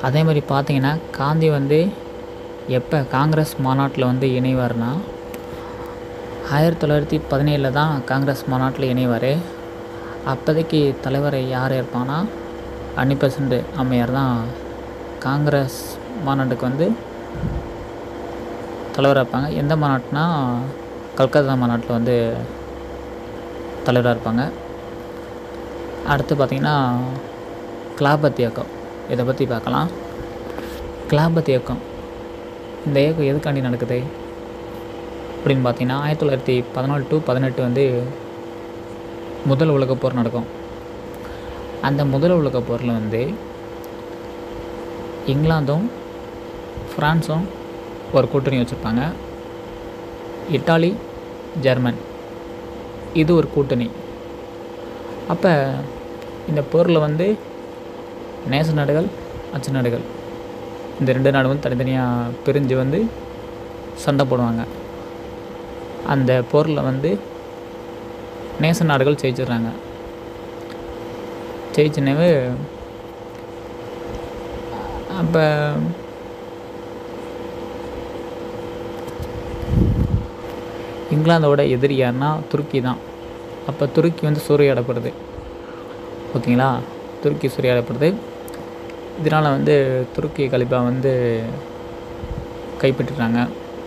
அதே மாதிரி பார்த்தீங்கன்னா காந்தி வந்து எப்போ காங்கிரஸ் மாநாட்டில் வந்து இணைவார்னா ஆயிரத்தி தொள்ளாயிரத்தி பதினேழில் தான் காங்கிரஸ் மாநாட்டில் இணைவார் அப்போதைக்கு தலைவர் யார் இருப்பான்னா அன்னி பெசன்ட் அம்மையார் தான் காங்கிரஸ் மாநாட்டுக்கு வந்து தலைவராக இருப்பாங்க எந்த மாநாட்டுனா கல்கத்தா மாநாட்டில் வந்து தலைவராக இருப்பாங்க அடுத்து பார்த்திங்கன்னா கிலாபத் இயக்கம் இதை பற்றி பார்க்கலாம் கிலாபத் இயக்கம் இந்த இயக்கம் எதுக்காண்டி நடக்குது அப்படின்னு பார்த்தீங்கன்னா ஆயிரத்தி தொள்ளாயிரத்தி பதினாலு டு பதினெட்டு வந்து முதல் உலகப் போர் நடக்கும் அந்த முதல் உலகப் போரில் வந்து இங்கிலாந்தும் ஃப்ரான்ஸும் ஒரு கூட்டணி வச்சுருப்பாங்க இட்டாலி ஜெர்மன் இது ஒரு கூட்டணி அப்போ இந்த போரில் வந்து நேச நாடுகள் அச்சு நாடுகள் இந்த ரெண்டு நாடும் வந்து தனித்தனியாக பிரிஞ்சு வந்து சண்டை போடுவாங்க அந்த போரில் வந்து நேச நாடுகள் ஜெயிச்சிடுறாங்க ஜெயிச்சினவே அப்போ இங்கிலாந்தோட எதிரி யாருன்னா துருக்கி தான் அப்போ துருக்கி வந்து சூறையாடப்படுது ஓகேங்களா துருக்கி சூறையாடப்படுது இதனால் வந்து துருக்கி கலிபா வந்து கைப்பற்றிட்டாங்க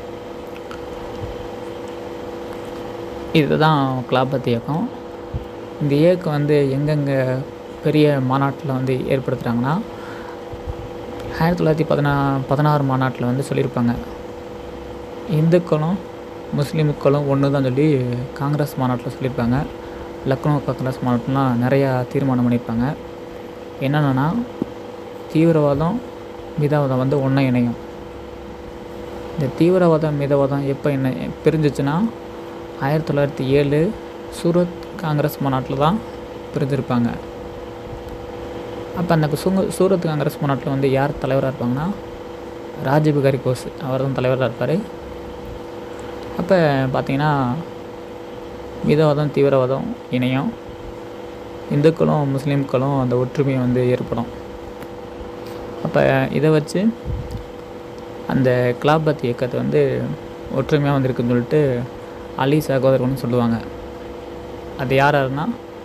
இதுதான் கிலாபத் இயக்கம் இந்த இயக்கம் வந்து எங்கெங்கே பெரிய மாநாட்டில் வந்து ஏற்படுத்துகிறாங்கன்னா ஆயிரத்தி தொள்ளாயிரத்தி பதினா பதினாறு மாநாட்டில் வந்து சொல்லியிருப்பாங்க இந்துக்களும் முஸ்லீம்களும் ஒன்று தான் சொல்லி காங்கிரஸ் மாநாட்டில் சொல்லியிருப்பாங்க லக்னோ காங்கிரஸ் மாநாட்டிலாம் நிறையா தீர்மானம் பண்ணியிருப்பாங்க என்னென்னா தீவிரவாதம் மிதவாதம் வந்து ஒன்றா இணையும் இந்த தீவிரவாதம் மிதவாதம் எப்போ என்ன பிரிஞ்சிச்சுன்னா ஆயிரத்தி தொள்ளாயிரத்தி ஏழு சூரத் காங்கிரஸ் மாநாட்டில் தான் பிரிஞ்சிருப்பாங்க அப்போ அந்த சுங்க சூரத் காங்கிரஸ் மாநாட்டில் வந்து யார் தலைவராக இருப்பாங்கன்னா ராஜீவ் பிகாரி கோஸ் அவர் தான் தலைவராக இருப்பார் அப்போ பார்த்தீங்கன்னா மிதவாதம் தீவிரவாதம் இணையம் இந்துக்களும் முஸ்லீம்களும் அந்த ஒற்றுமை வந்து ஏற்படும் அப்போ இதை வச்சு அந்த கிலாபத் இயக்கத்தை வந்து ஒற்றுமையாக வந்திருக்குன்னு சொல்லிட்டு அலி சகோதரர்னு சொல்லுவாங்க அது யார் யாருன்னா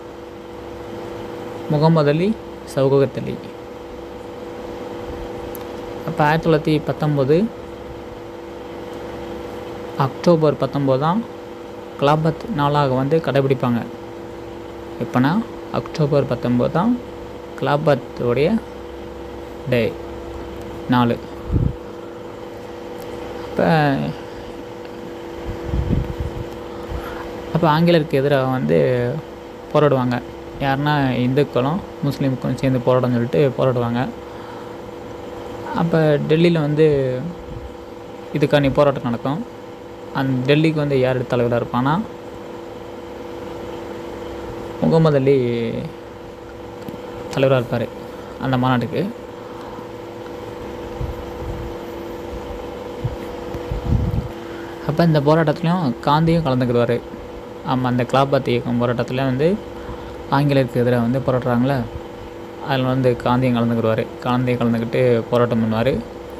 முகமது அலி சவுகத் அலி அப்போ ஆயிரத்தி தொள்ளாயிரத்தி பத்தொம்போது அக்டோபர் பத்தொம்போது தான் கிலாபத் நாளாக வந்து கடைபிடிப்பாங்க எப்போனா அக்டோபர் பத்தொம்போது தான் கிலாபத்துடைய டே நாலு அப்போ அப்போ ஆங்கிலருக்கு எதிராக வந்து போராடுவாங்க யாருன்னா இந்துக்களும் முஸ்லீமுக்கும் சேர்ந்து போராடணும்னு சொல்லிட்டு போராடுவாங்க அப்போ டெல்லியில் வந்து இதுக்கான போராட்டம் நடக்கும் அந்த டெல்லிக்கு வந்து யார் தலைவராக இருப்பான்னா முகமது அலி தலைவராக இருப்பார் அந்த மாநாட்டுக்கு அப்போ இந்த போராட்டத்துலேயும் காந்தியும் கலந்துக்கிடுவார் ஆமாம் அந்த கிலாபத் இயக்கம் போராட்டத்தில் வந்து ஆங்கிலேயருக்கு எதிராக வந்து போராடுறாங்களே அதில் வந்து காந்தியும் கலந்துக்கிடுவார் காந்தியும் கலந்துக்கிட்டு போராட்டம் பண்ணுவார்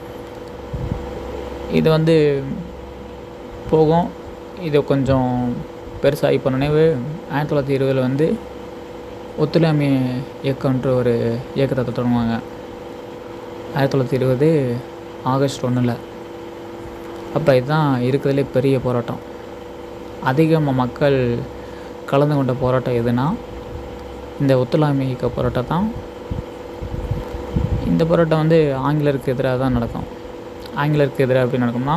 இது வந்து போகும் இது கொஞ்சம் பெருசாகி போன நினைவு ஆயிரத்தி தொள்ளாயிரத்தி இருபதில் வந்து ஒத்துழையாமை இயக்கம்ன்ற ஒரு இயக்கத்தை தொடங்குவாங்க ஆயிரத்தி தொள்ளாயிரத்தி இருபது ஆகஸ்ட் ஒன்றில் அப்போ இதுதான் இருக்கிறதுலே பெரிய போராட்டம் அதிகமாக மக்கள் கலந்து கொண்ட போராட்டம் எதுனா இந்த ஒத்துழையாமை இயக்க போராட்டம் தான் இந்த போராட்டம் வந்து ஆங்கிலருக்கு எதிராக தான் நடக்கும் ஆங்கிலருக்கு எதிராக எப்படி நடக்கும்னா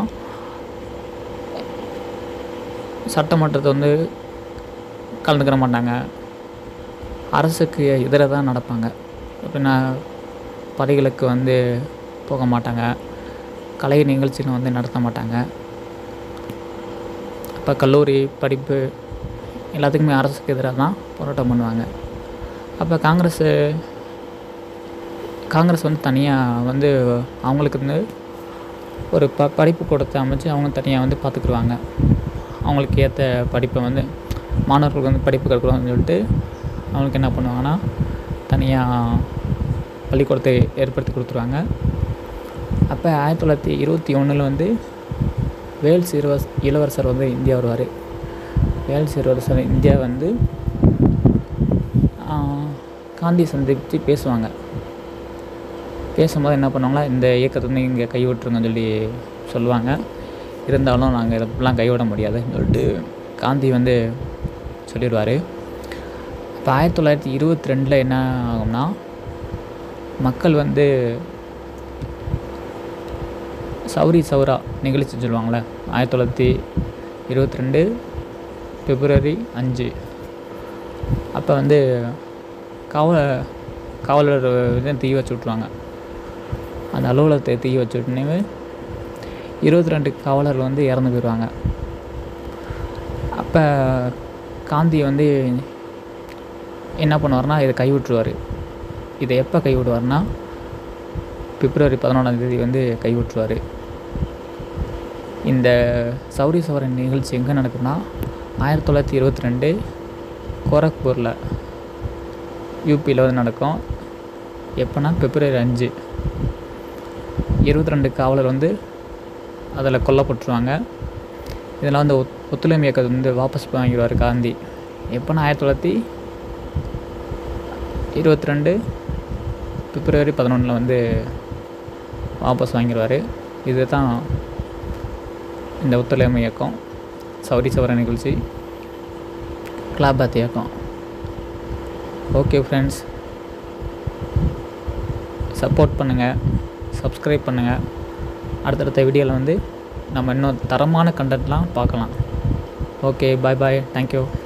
சட்டமன்றத்தை வந்து கலந்துக்கிற மாட்டாங்க அரசுக்கு எதிராக தான் நடப்பாங்க எப்படின்னா படைகளுக்கு வந்து போக மாட்டாங்க கலை நிகழ்ச்சின்னு வந்து நடத்த மாட்டாங்க இப்போ கல்லூரி படிப்பு எல்லாத்துக்குமே அரசுக்கு எதிராக தான் போராட்டம் பண்ணுவாங்க அப்போ காங்கிரஸு காங்கிரஸ் வந்து தனியாக வந்து அவங்களுக்கு வந்து ஒரு ப படிப்பு கூடத்தை அமைச்சு அவங்க தனியாக வந்து பார்த்துக்குருவாங்க அவங்களுக்கு ஏற்ற படிப்பை வந்து மாணவர்களுக்கு வந்து படிப்பு கற்கணும்னு சொல்லிட்டு அவங்களுக்கு என்ன பண்ணுவாங்கன்னா தனியாக பள்ளிக்கூடத்தை ஏற்படுத்தி கொடுத்துருவாங்க அப்போ ஆயிரத்தி தொள்ளாயிரத்தி இருபத்தி ஒன்றில் வந்து வேல்ஸ் இளவரச இளவரசர் வந்து இந்தியா வருவார் வேல்ஸ் இளவரசர் இந்தியா வந்து ஆஹ், காந்தி சந்தித்து பேசுவாங்க பேசும்போது என்ன பண்ணுவாங்களா இந்த இயக்கத்தை வந்து இங்கே கைவிட்டுருங்கன்னு சொல்லி சொல்லுவாங்க இருந்தாலும் நாங்கள் இதெல்லாம் கைவிட முடியாதுன்னு சொல்லிட்டு காந்தி வந்து சொல்லிடுவார் இப்போ ஆயிரத்தி தொள்ளாயிரத்தி இருபத்தி ரெண்டில் என்ன ஆகும்னா மக்கள் வந்து சௌரி சௌரா நிகழ்ச்சி சொல்லுவாங்கள்ல ஆயிரத்தி தொள்ளாயிரத்தி இருபத்தி ரெண்டு பிப்ரவரி அஞ்சு அப்போ வந்து காவல காவலர் வந்து தீ வச்சு விட்ருவாங்க அந்த அலுவலகத்தை தீ வச்சு விட்டுனே இருபத்தி ரெண்டு காவலர்கள் வந்து இறந்து போயிடுவாங்க அப்போ காந்தி வந்து என்ன பண்ணுவார்னா இதை கைவிட்டுருவார் இதை எப்போ கைவிடுவார்னா பிப்ரவரி பதினொன்றாம் தேதி வந்து கைவிட்டுருவார் இந்த சௌரி சவரன் நிகழ்ச்சி எங்கே நடக்குதுன்னா ஆயிரத்தி தொள்ளாயிரத்தி இருபத்தி ரெண்டு கோரக்பூரில் யூபியில் வந்து நடக்கும் எப்போனா பிப்ரவரி அஞ்சு இருபத்தி ரெண்டு காவலர் வந்து அதில் கொல்லப்பட்டுருவாங்க இதெல்லாம் வந்து ஒத் ஒத்துழைமை இயக்கத்தை வந்து வாபஸ் வாங்கிடுவார் காந்தி எப்போனா ஆயிரத்தி தொள்ளாயிரத்தி இருபத்தி ரெண்டு பிப்ரவரி பதினொன்றில் வந்து வாபஸ் வாங்கிடுவார் இதுதான் இந்த ஒத்துழைமை இயக்கம் சௌரி சவர நிகழ்ச்சி கிளாபாத் இயக்கம் ஓகே ஃப்ரெண்ட்ஸ் சப்போர்ட் பண்ணுங்கள் சப்ஸ்கிரைப் பண்ணுங்கள் அடுத்தடுத்த வீடியோவில் வந்து நம்ம இன்னும் தரமான கண்டென்ட்லாம் பார்க்கலாம் ஓகே பாய் பாய் தேங்க்யூ